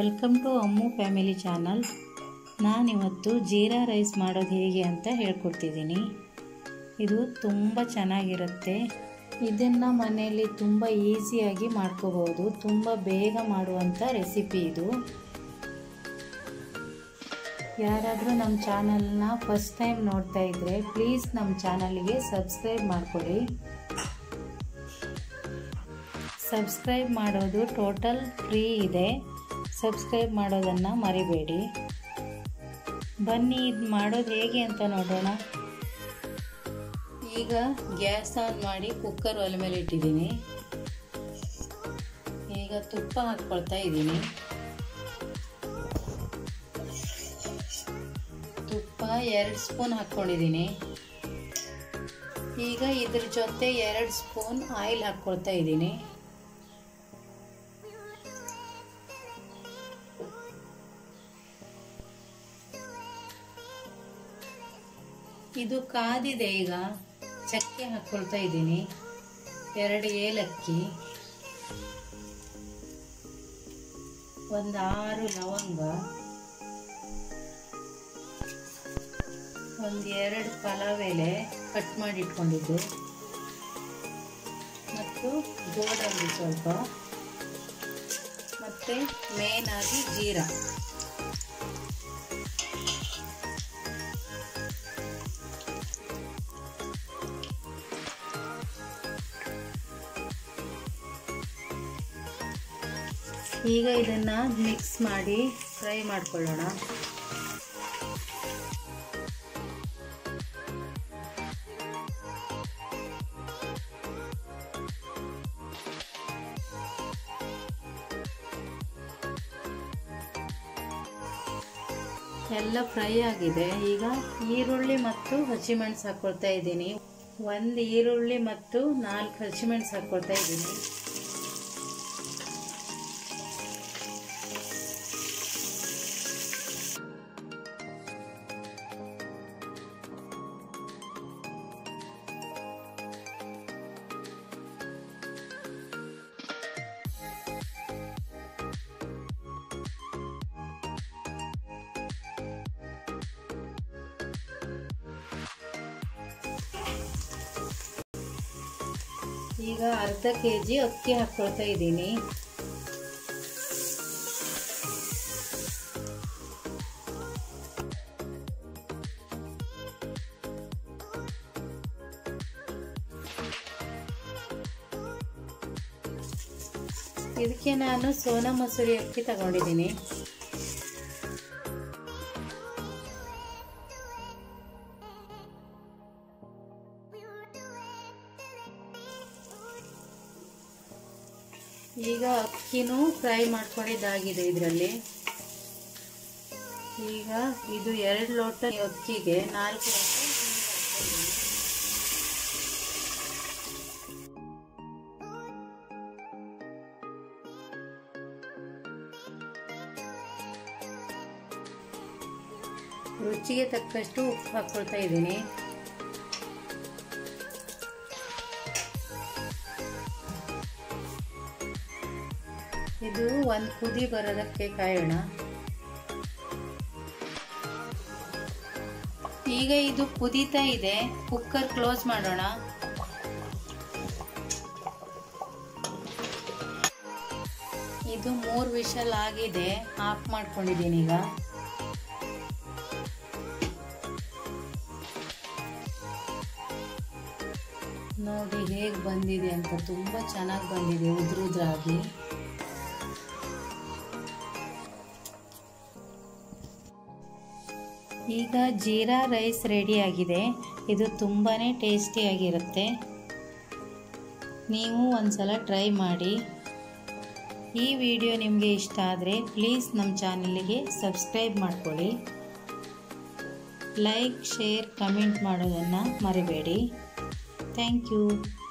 welcome to Ammu family channel ನಾನಿವತ್ತು jeera rice ಮಾಡೋದು ಹೇಗೆ ಅಂತ ಹೇಳ್ಕೊಡ್ತಿದ್ದೀನಿ ಇದು ತುಂಬ ಚೆನ್ನಾಗಿರುತ್ತೆ ಇದನ್ನು ಮನೆಯಲ್ಲಿ ತುಂಬ ಈಸಿಯಾಗಿ ಮಾಡ್ಕೋಬೋದು ತುಂಬ ಬೇಗ ಮಾಡುವಂಥ ರೆಸಿಪಿ ಇದು ಯಾರಾದರೂ ನಮ್ಮ ಚಾನಲ್ನ ಫಸ್ಟ್ ಟೈಮ್ ನೋಡ್ತಾ ಇದ್ದರೆ ಪ್ಲೀಸ್ ನಮ್ಮ ಚಾನಲ್ಗೆ ಸಬ್ಸ್ಕ್ರೈಬ್ ಮಾಡಿಕೊಡಿ ಸಬ್ಸ್ಕ್ರೈಬ್ ಮಾಡೋದು ಟೋಟಲ್ ಫ್ರೀ ಇದೆ ಸಬ್ಸ್ಕ್ರೈಬ್ ಮಾಡೋದನ್ನು ಮರಿಬೇಡಿ ಬನ್ನಿ ಇದು ಮಾಡೋದು ಹೇಗೆ ಅಂತ ನೋಡೋಣ ಈಗ ಗ್ಯಾಸ್ ಆನ್ ಮಾಡಿ ಕುಕ್ಕರ್ ಒಲೆ ಮೇಲೆ ಇಟ್ಟಿದ್ದೀನಿ ಈಗ ತುಪ್ಪ ಹಾಕ್ಕೊಳ್ತಾ ಇದ್ದೀನಿ ತುಪ್ಪ ಎರಡು ಸ್ಪೂನ್ ಹಾಕ್ಕೊಂಡಿದ್ದೀನಿ ಈಗ ಇದ್ರ ಜೊತೆ ಎರಡು ಸ್ಪೂನ್ ಆಯಿಲ್ ಹಾಕ್ಕೊಳ್ತಾ ಇದ್ದೀನಿ ಇದು ಕಾದಿದೆ ಈಗ ಚಕ್ಕೆ ಹಾಕ್ಕೊಳ್ತಾ ಇದ್ದೀನಿ ಎರಡು ಏಲಕ್ಕಿ ಒಂದು ಆರು ಲವಂಗ ಒಂದು ಎರಡು ಪಲಾವ್ ಎಲೆ ಕಟ್ ಮಾಡಿ ಇಟ್ಕೊಂಡಿದ್ದು ಮತ್ತು ಗೋಡಂಬಿ ಸ್ವಲ್ಪ ಮತ್ತು ಮೇನ್ ಆಗಿ ಜೀರಾ ಈಗ ಇದನ್ನು ಮಿಕ್ಸ್ ಮಾಡಿ ಫ್ರೈ ಮಾಡ್ಕೊಳ್ಳೋಣ ಎಲ್ಲ ಫ್ರೈ ಆಗಿದೆ ಈಗ ಈರುಳ್ಳಿ ಮತ್ತು ಹಸಿಮೆಣಸು ಹಾಕ್ಕೊಳ್ತಾ ಇದ್ದೀನಿ ಒಂದು ಈರುಳ್ಳಿ ಮತ್ತು ನಾಲ್ಕು ಹಸಿಮೆಣಸು ಹಾಕ್ಕೊಳ್ತಾ ಇದ್ದೀನಿ ಈಗ ಅರ್ಧ ಕೆ ಜಿ ಅಕ್ಕಿ ಹಾಕ್ಕೊಳ್ತಾ ಇದ್ದೀನಿ ಇದಕ್ಕೆ ನಾನು ಸೋನಾ ಮಸೂರಿ ಅಕ್ಕಿ ತಗೊಂಡಿದ್ದೀನಿ ಈಗ ಅಕ್ಕಿನೂ ಫ್ರೈ ಮಾಡ್ಕೊಂಡಿದ್ದಾಗಿದೆ ಇದರಲ್ಲಿ ಈಗ ಇದು ಎರಡು ಲೋಟ ಅಕ್ಕಿಗೆ ನಾಲ್ಕು ಲೋಟ ರುಚಿಗೆ ತಕ್ಕಷ್ಟು ಉಪ್ಪು ಹಾಕ್ಕೊಳ್ತಾ ಇದ್ದೀನಿ ಇದು ಒಂದು ಕುದಿ ಬರೋದಕ್ಕೆ ಕಾಯೋಣ ಈಗ ಇದು ಕುದೀತಾ ಇದೆ ಕುಕ್ಕರ್ ಕ್ಲೋಸ್ ಮಾಡೋಣ ಇದು ಮೂರು ವಿಷಲ್ ಆಗಿದೆ ಆಫ್ ಮಾಡ್ಕೊಂಡಿದ್ದೀನಿ ಈಗ ನೋಡಿ ಹೇಗೆ ಬಂದಿದೆ ಅಂತ ತುಂಬ ಚೆನ್ನಾಗಿ ಬಂದಿದೆ ಉದ್ರುದ್ರಾಗಿ ಈಗ ಜೀರಾ ರೈಸ್ ರೆಡಿಯಾಗಿದೆ ಇದು ತುಂಬಾ ಟೇಸ್ಟಿಯಾಗಿರುತ್ತೆ ನೀವು ಒಂದ್ಸಲ ಟ್ರೈ ಮಾಡಿ ಈ ವಿಡಿಯೋ ನಿಮಗೆ ಇಷ್ಟ ಆದರೆ ಪ್ಲೀಸ್ ನಮ್ಮ ಚಾನಲ್ಗೆ ಸಬ್ಸ್ಕ್ರೈಬ್ ಮಾಡ್ಕೊಳ್ಳಿ ಲೈಕ್ ಶೇರ್ ಕಮೆಂಟ್ ಮಾಡೋದನ್ನು ಮರಿಬೇಡಿ ಥ್ಯಾಂಕ್ ಯು